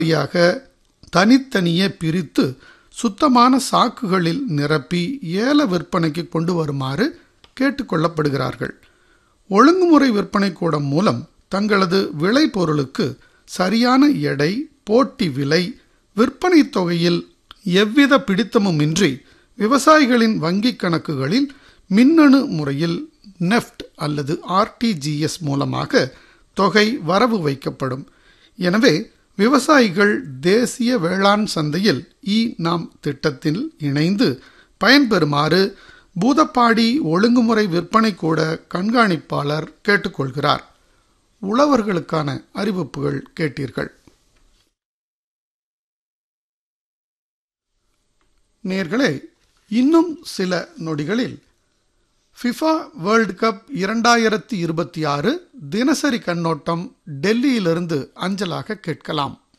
சரியாக தனித்தனியே பிரித்து சுத்தமான சாக்குகளில் நிரப்பி ஏல விற்பனைக்கு கொண்டு வருமாறு கேட்டுக்கொள்ளப்படுகிறார்கள் ஒழுங்குமுறை விற்பனை கூடம் மூலம் தங்களது விளைபொருளுக்கு சரியான எடை போட்டி விலை விற்பனை தொகையில் எவ்வித பிடித்தமுமின்றி விவசாயிகளின் வங்கிக் கணக்குகளில் மின்னணு முறையில் நெஃப்ட் அல்லது ஆர்டிஜிஎஸ் மூலமாக தொகை வரவு வைக்கப்படும் எனவே விவசாயிகள் தேசிய வேளாண் சந்தையில் இ நாம் திட்டத்தில் இணைந்து பயன்பெறுமாறு பூதப்பாடி ஒழுங்குமுறை விற்பனை கூட கண்காணிப்பாளர் கேட்டுக்கொள்கிறார் உழவர்களுக்கான அறிவிப்புகள் கேட்டீர்கள் நேர்களே இன்னும் சில நொடிகளில் ஃபிஃபா வேர்ல்டு கப் இரண்டாயிரத்தி இருபத்தி ஆறு தினசரி கண்ணோட்டம் டெல்லியிலிருந்து அஞ்சலாக கேட்கலாம்